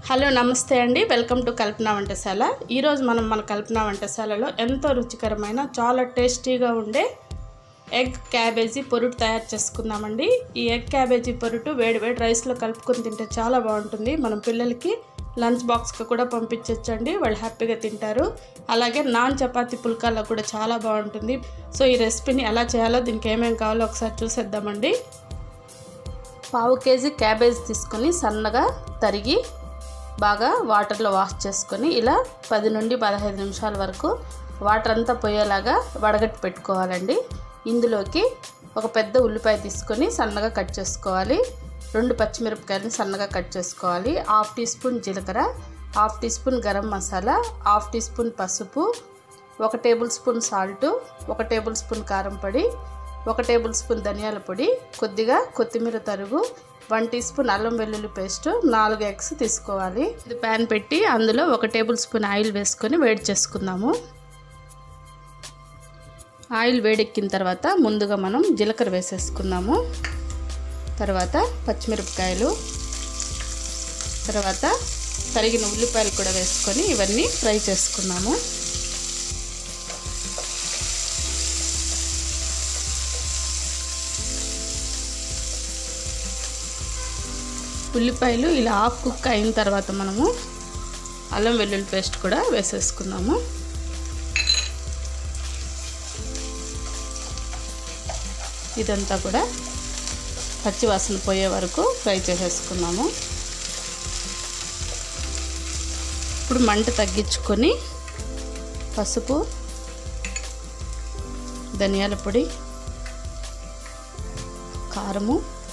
hello నమస్తే అండి welcome to కల్పన వంటశాల ఈరోజు మనం మన కల్పన వంటశాలలో ఎంతో రుచికరమైన చాలా టేస్టీగా ఉండే ఎగ్ క్యాబేజీ పొరుటు తయారు చేసుకుందామండి ఈ ఎగ్ క్యాబేజీ పొరుటు వేడి వేడి రైస్లో కలుపుకొని తింటే చాలా బాగుంటుంది మనం పిల్లలకి లంచ్ బాక్స్కి కూడా పంపించవచ్చండి వాళ్ళు హ్యాపీగా తింటారు అలాగే నాన్ చపాతీ పుల్కాల్లో కూడా చాలా బాగుంటుంది సో ఈ రెసిపీని ఎలా చేయాలో దీనికి ఏమేమి కావాలో ఒకసారి చూసేద్దామండి పావు కేజీ క్యాబేజ్ తీసుకొని సన్నగా తరిగి బాగా వాటర్లో వాష్ చేసుకొని ఇలా పది నుండి పదహైదు నిమిషాల వరకు వాటర్ అంతా పోయేలాగా వడగట్టి పెట్టుకోవాలండి ఇందులోకి ఒక పెద్ద ఉల్లిపాయ తీసుకొని సన్నగా కట్ చేసుకోవాలి రెండు పచ్చిమిరపకాయలని సన్నగా కట్ చేసుకోవాలి హాఫ్ టీ స్పూన్ జీలకర్ర half teaspoon garam masala half teaspoon పసుపు ఒక టేబుల్ స్పూన్ సాల్టు ఒక టేబుల్ స్పూన్ కారం పొడి ఒక టేబుల్ స్పూన్ ధనియాల పొడి కొద్దిగా కొత్తిమీర తరుగు వన్ టీ స్పూన్ అల్లం వెల్లుల్లి పేస్ట్ నాలుగు ఎగ్స్ తీసుకోవాలి ఇది ప్యాన్ పెట్టి అందులో ఒక టేబుల్ స్పూన్ ఆయిల్ వేసుకొని వేడి చేసుకుందాము ఆయిల్ వేడెక్కిన తర్వాత ముందుగా మనం జీలకర్ర వేసేసుకుందాము తర్వాత పచ్చిమిరపకాయలు తర్వాత తరిగిన ఉల్లిపాయలు కూడా వేసుకొని ఇవన్నీ ఫ్రై చేసుకున్నాము ఉల్లిపాయలు ఇలా హాఫ్ కుక్ అయిన తర్వాత మనము అల్లం వెల్లుల్లి పేస్ట్ కూడా వేసేసుకుందాము ఇదంతా కూడా పచ్చివాసన పోయే వరకు ఫ్రై చేసేసుకున్నాము ఇప్పుడు మంట తగ్గించుకొని పసుపు ధనియాల పొడి కారము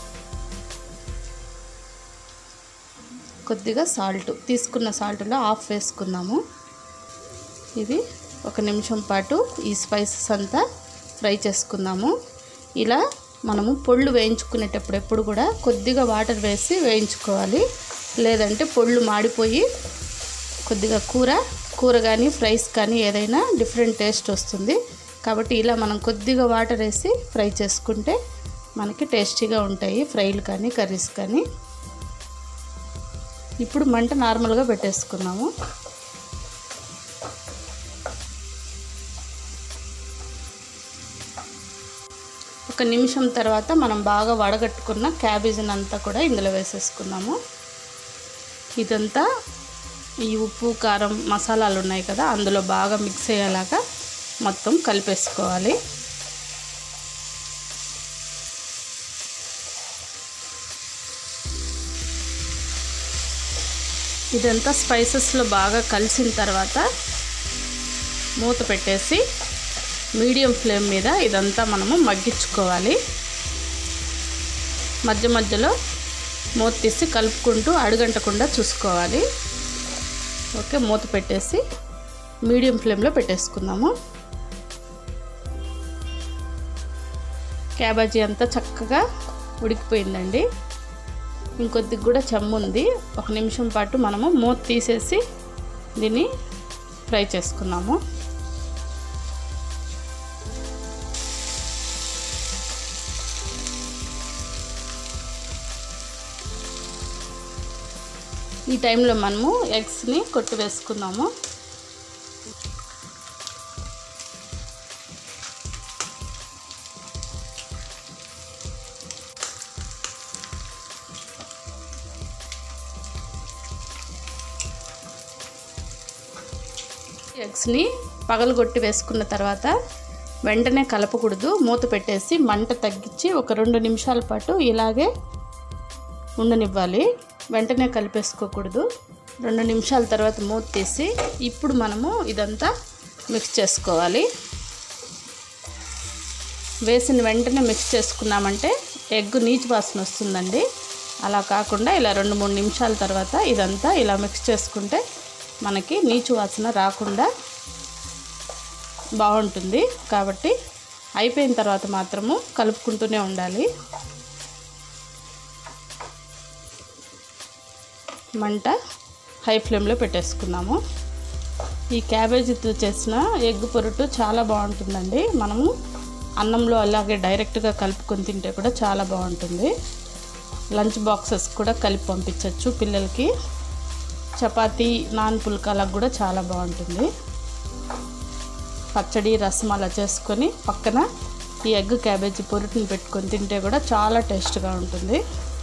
కొద్దిగా సాల్ట్ తీసుకున్న సాల్ట్లో హాఫ్ వేసుకుందాము ఇది ఒక నిమిషం పాటు ఈ స్పైసెస్ అంతా ఫ్రై చేసుకుందాము ఇలా మనము పొళ్ళు వేయించుకునేటప్పుడు ఎప్పుడు కూడా కొద్దిగా వాటర్ వేసి వేయించుకోవాలి లేదంటే పొళ్ళు మాడిపోయి కొద్దిగా కూర కూర కానీ ఫ్రైస్ కానీ ఏదైనా డిఫరెంట్ టేస్ట్ వస్తుంది కాబట్టి ఇలా మనం కొద్దిగా వాటర్ వేసి ఫ్రై చేసుకుంటే మనకి టేస్టీగా ఉంటాయి ఫ్రైలు కానీ కర్రీస్ కానీ ఇప్పుడు మంట నార్మల్గా పెట్టేసుకున్నాము ఒక నిమిషం తర్వాత మనం బాగా వడగట్టుకున్న క్యాబేజీని అంతా కూడా ఇందులో వేసేసుకున్నాము ఇదంతా ఈ ఉప్పు కారం మసాలాలు ఉన్నాయి కదా అందులో బాగా మిక్స్ అయ్యేలాగా మొత్తం కలిపేసుకోవాలి ఇదంతా స్పైసెస్లో బాగా కలిసిన తర్వాత మూత పెట్టేసి మీడియం ఫ్లేమ్ మీద ఇదంతా మనము మగ్గించుకోవాలి మధ్య మధ్యలో మూత తీసి కలుపుకుంటూ అడుగంటకుండా చూసుకోవాలి ఓకే మూత పెట్టేసి మీడియం ఫ్లేమ్లో పెట్టేసుకుందాము క్యాబేజీ అంతా చక్కగా ఉడికిపోయిందండి ఇంకొద్దిగా కూడా చెమ్ము ఉంది ఒక నిమిషం పాటు మనము మూత తీసేసి దీన్ని ఫ్రై చేసుకున్నాము ఈ టైంలో మనము ఎగ్స్ని కొట్టి వేసుకుందాము ఎగ్స్ని పగలగొట్టి వేసుకున్న తర్వాత వెంటనే కలపకూడదు మూత పెట్టేసి మంట తగ్గించి ఒక రెండు నిమిషాల పాటు ఇలాగే ఉండనివ్వాలి వెంటనే కలిపేసుకోకూడదు రెండు నిమిషాల తర్వాత మూత తీసి ఇప్పుడు మనము ఇదంతా మిక్స్ చేసుకోవాలి వేసిన వెంటనే మిక్స్ చేసుకున్నామంటే ఎగ్ నీచు వాసన వస్తుందండి అలా కాకుండా ఇలా రెండు మూడు నిమిషాల తర్వాత ఇదంతా ఇలా మిక్స్ చేసుకుంటే మనకి నీచు వాసన రాకుండా బాగుంటుంది కాబట్టి అయిపోయిన తర్వాత మాత్రము కలుపుకుంటూనే ఉండాలి మంట హై ఫ్లేమ్లో పెట్టేసుకున్నాము ఈ క్యాబేజీతో చేసిన ఎగ్ పొరుటు చాలా బాగుంటుందండి మనము అన్నంలో అలాగే డైరెక్ట్గా కలుపుకొని తింటే కూడా చాలా బాగుంటుంది లంచ్ బాక్సెస్ కూడా కలిపి పంపించవచ్చు పిల్లలకి చపాతీ నాన్ పుల్కాలకు కూడా చాలా బాగుంటుంది పచ్చడి రసం అలా చేసుకొని పక్కన ఈ ఎగ్ క్యాబేజీ పొరుటుని పెట్టుకొని తింటే కూడా చాలా టేస్ట్గా ఉంటుంది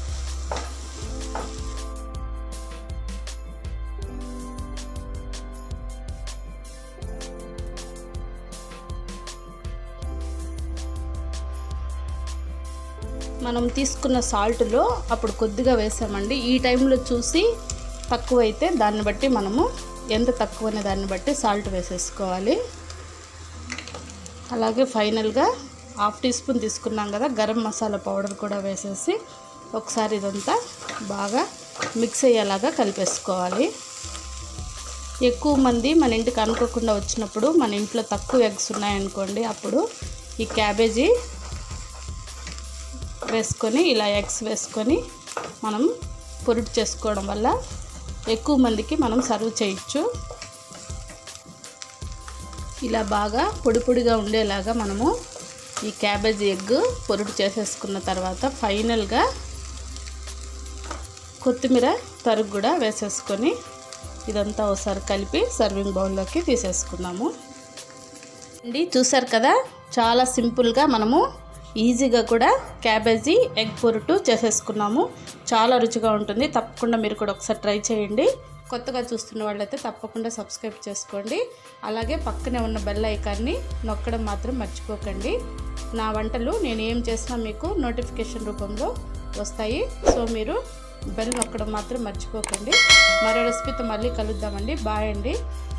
మనం తీసుకున్న సాల్ట్లో అప్పుడు కొద్దిగా వేసామండి ఈ టైంలో చూసి తక్కువైతే దాన్ని బట్టి మనము ఎంత తక్కువ అనే దాన్ని బట్టి సాల్ట్ వేసేసుకోవాలి అలాగే ఫైనల్గా హాఫ్ టీ స్పూన్ తీసుకున్నాం కదా గరం మసాలా పౌడర్ కూడా వేసేసి ఒకసారి ఇదంతా బాగా మిక్స్ అయ్యేలాగా కలిపేసుకోవాలి ఎక్కువ మంది మన ఇంటికి అనుకోకుండా వచ్చినప్పుడు మన ఇంట్లో తక్కువ ఎగ్స్ ఉన్నాయనుకోండి అప్పుడు ఈ క్యాబేజీ వేసుకొని ఇలా ఎగ్స్ వేసుకొని మనం పొరుటు చేసుకోవడం వల్ల ఎక్కువ మందికి మనం సర్వ్ చేయొచ్చు ఇలా బాగా పొడి పొడిగా ఉండేలాగా మనము ఈ క్యాబేజీ ఎగ్ పొరుటు చేసేసుకున్న తర్వాత ఫైనల్గా కొత్తిమీర తరుగు కూడా వేసేసుకొని ఇదంతా ఒకసారి కలిపి సర్వింగ్ బౌల్లోకి తీసేసుకుందాము అండి చూసారు కదా చాలా సింపుల్గా మనము ఈజీగా కూడా క్యాబేజీ ఎగ్ పొరుటు చేసేసుకున్నాము చాలా రుచిగా ఉంటుంది తప్పకుండా మీరు కూడా ఒకసారి ట్రై చేయండి కొత్తగా చూస్తున్న వాళ్ళైతే తప్పకుండా సబ్స్క్రైబ్ చేసుకోండి అలాగే పక్కనే ఉన్న బెల్ ఐకాన్ని నొక్కడం మాత్రం మర్చిపోకండి నా వంటలు నేను ఏం చేసినా మీకు నోటిఫికేషన్ రూపంలో వస్తాయి సో మీరు బెల్ నొక్కడం మాత్రం మర్చిపోకండి మరో రెసిపీతో మళ్ళీ కలుద్దామండి బాయ్ అండి